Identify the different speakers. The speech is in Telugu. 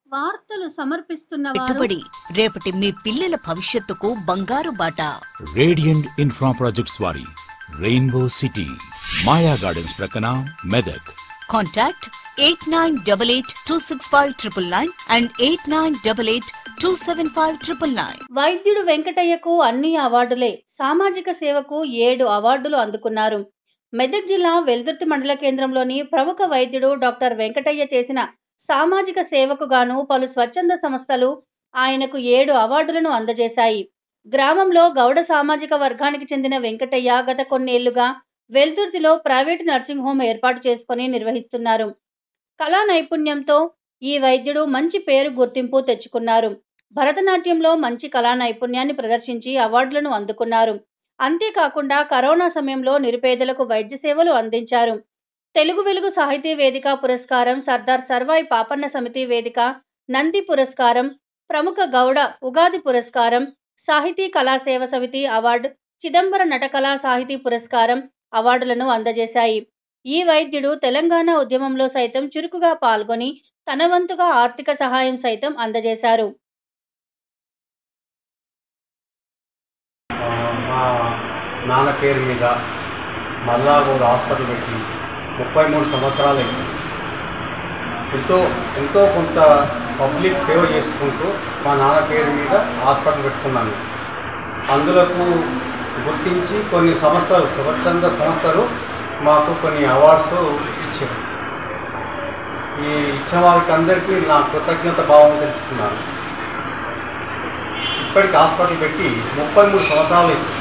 Speaker 1: వార్తలు సమర్పిస్తున్న వారు
Speaker 2: పెట్టుబడి రేపటి మీ పిల్లల భవిష్యత్తుకు బంగారు బాట
Speaker 3: రేడియంట్ ఇన్ఫ్రా ప్రాజెక్ట్స్ వారి రెయిన్బో సిటీ మాయా గార్డెన్స్ ప్రక్కన Medak
Speaker 2: contact eight nine double eight two six five triple nine and eight nine double eight two seven five triple nine
Speaker 1: వైద్యుడు వెంకటయ్యకు అన్ని అవార్డులే సామాజిక సేవకు ఏడు అవార్డులు అందుకున్నారు మెదక్ జిల్లా వెల్దుర్తి మండల కేంద్రంలోని ప్రముఖ వైద్యుడు డాక్టర్ వెంకటయ్య చేసిన సామాజిక సేవకు గాను పలు స్వచ్ఛంద సంస్థలు ఆయనకు ఏడు అవార్డులను అందజేశాయి గ్రామంలో గౌడ సామాజిక వర్గానికి చెందిన వెంకటయ్య గత కొన్నేళ్లుగా వెల్దుర్తిలో ప్రైవేటు నర్సింగ్ హోం ఏర్పాటు చేసుకుని నిర్వహిస్తున్నారు కళా నైపుణ్యంతో ఈ వైద్యుడు మంచి పేరు గుర్తింపు తెచ్చుకున్నారు భరతనాట్యంలో మంచి కళా నైపుణ్యాన్ని ప్రదర్శించి అవార్డులను అందుకున్నారు అంతేకాకుండా కరోనా సమయంలో నిరుపేదలకు వైద్య సేవలు అందించారు తెలుగు వెలుగు సాహితీ వేదిక పురస్కారం సర్దార్ సర్వాయి పాపన్న సమితి వేదిక నంది పురస్కారం ప్రముఖ గౌడ ఉగాది పురస్కారం సాహితీ కళా సేవ సమితి అవార్డు చిదంబర నటకళా సాహితీ పురస్కారం అవార్డులను అందజేశాయి ఈ వైద్యుడు తెలంగాణ ఉద్యమంలో సైతం చురుకుగా పాల్గొని తన వంతుగా ఆర్థిక సహాయం సైతం అందజేశారు
Speaker 4: ఆ, మా నాన్న పేరు మీద మల్లాగూడ హాస్పిటల్ పెట్టి ముప్పై మూడు సంవత్సరాలు అయింది ఎంతో ఎంతో కొంత పబ్లిక్ సేవ చేసుకుంటూ మా నాన్న పేరు మీద హాస్పిటల్ పెట్టుకున్నాను అందులకు గుర్తించి కొన్ని సంస్థలు స్వచ్ఛంద సంస్థలు మాకు కొన్ని అవార్డ్స్ ఇచ్చారు ఈ ఇచ్చిన వారికి అందరికీ నా కృతజ్ఞత భావం తెలుపుతున్నాను ఇప్పటికి హాస్పిటల్ పెట్టి ముప్పై మూడు సంవత్సరాలు అయింది